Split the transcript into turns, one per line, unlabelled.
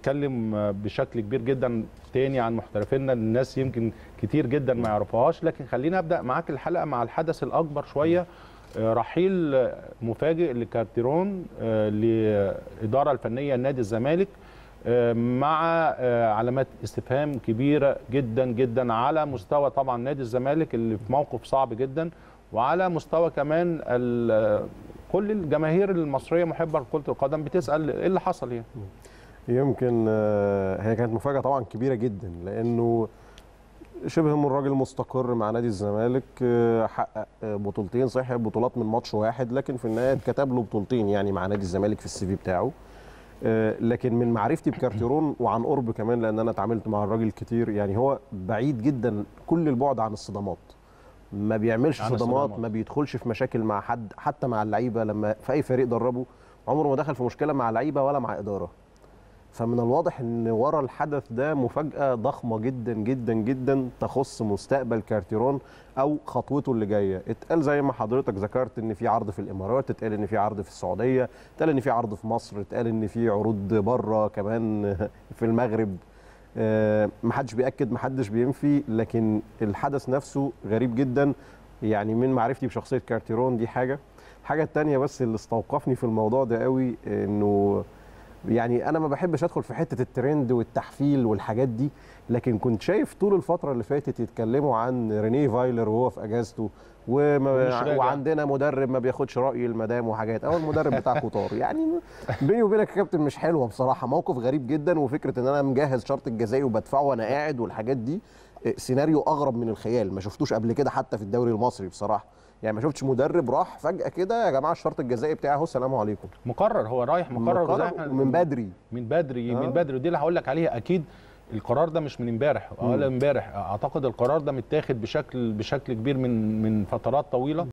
هنتكلم بشكل كبير جدا تاني عن محترفينا الناس يمكن كتير جدا ما يعرفوهاش لكن خلينا ابدا معاك الحلقه مع الحدث الاكبر شويه آه، رحيل مفاجئ لكارتيرون آه، للاداره الفنيه لنادي الزمالك آه، مع آه، علامات استفهام كبيره جدا جدا على مستوى طبعا نادي الزمالك اللي في موقف صعب جدا وعلى مستوى كمان ال- كل الجماهير المصريه محبه لكره القدم بتسال ايه اللي حصل يعني
يمكن آه، هي كانت مفاجاه طبعا كبيره جدا لانه شبه من راجل مستقر مع نادي الزمالك آه، حقق آه، بطولتين صحيح بطولات من ماتش واحد لكن في النهايه اتكتب له بطولتين يعني مع نادي الزمالك في السي في بتاعه آه، لكن من معرفتي بكارتيرون وعن قرب كمان لان انا اتعاملت مع الراجل كتير يعني هو بعيد جدا كل البعد عن الصدمات ما بيعملش
عن
صدمات
الصدمات.
ما بيدخلش في مشاكل مع حد حتى مع اللعيبه لما في اي فريق دربه عمره ما دخل في مشكله مع لعيبه ولا مع اداره فمن الواضح ان ورا الحدث ده مفاجاه ضخمه جدا جدا جدا تخص مستقبل كارتيرون او خطوته اللي جايه اتقال زي ما حضرتك ذكرت ان في عرض في الامارات اتقال ان في عرض في السعوديه اتقال ان في عرض في مصر اتقال ان في عروض بره كمان في المغرب آه، محدش بياكد محدش بينفي لكن الحدث نفسه غريب جدا يعني من معرفتي بشخصيه كارتيرون دي حاجه الحاجه التانية بس اللي استوقفني في الموضوع ده قوي انه يعني انا ما بحبش ادخل في حته الترند والتحفيل والحاجات دي لكن كنت شايف طول الفتره اللي فاتت يتكلموا عن رينيه فايلر وهو في اجازته
ومش
وما
راجع.
وعندنا مدرب ما بياخدش راي المدام وحاجات او المدرب بتاع كوتار يعني بيني وبينك يا كابتن مش حلوه بصراحه موقف غريب جدا وفكره ان انا مجهز شرط الجزائي وبدفعه وانا قاعد والحاجات دي إيه، سيناريو اغرب من الخيال ما شفتوش قبل كده حتى في الدوري المصري بصراحه يعني ما شفتش مدرب راح فجاه كده يا جماعه الشرط الجزائي بتاعي اهو السلام عليكم
مقرر هو رايح مقرر,
مقرر
وزي ما-
من بدري
من بدري
آه.
من بدري ودي اللي هقول لك عليها اكيد القرار ده مش من امبارح ولا امبارح اعتقد القرار ده متاخد بشكل بشكل كبير من من فترات طويله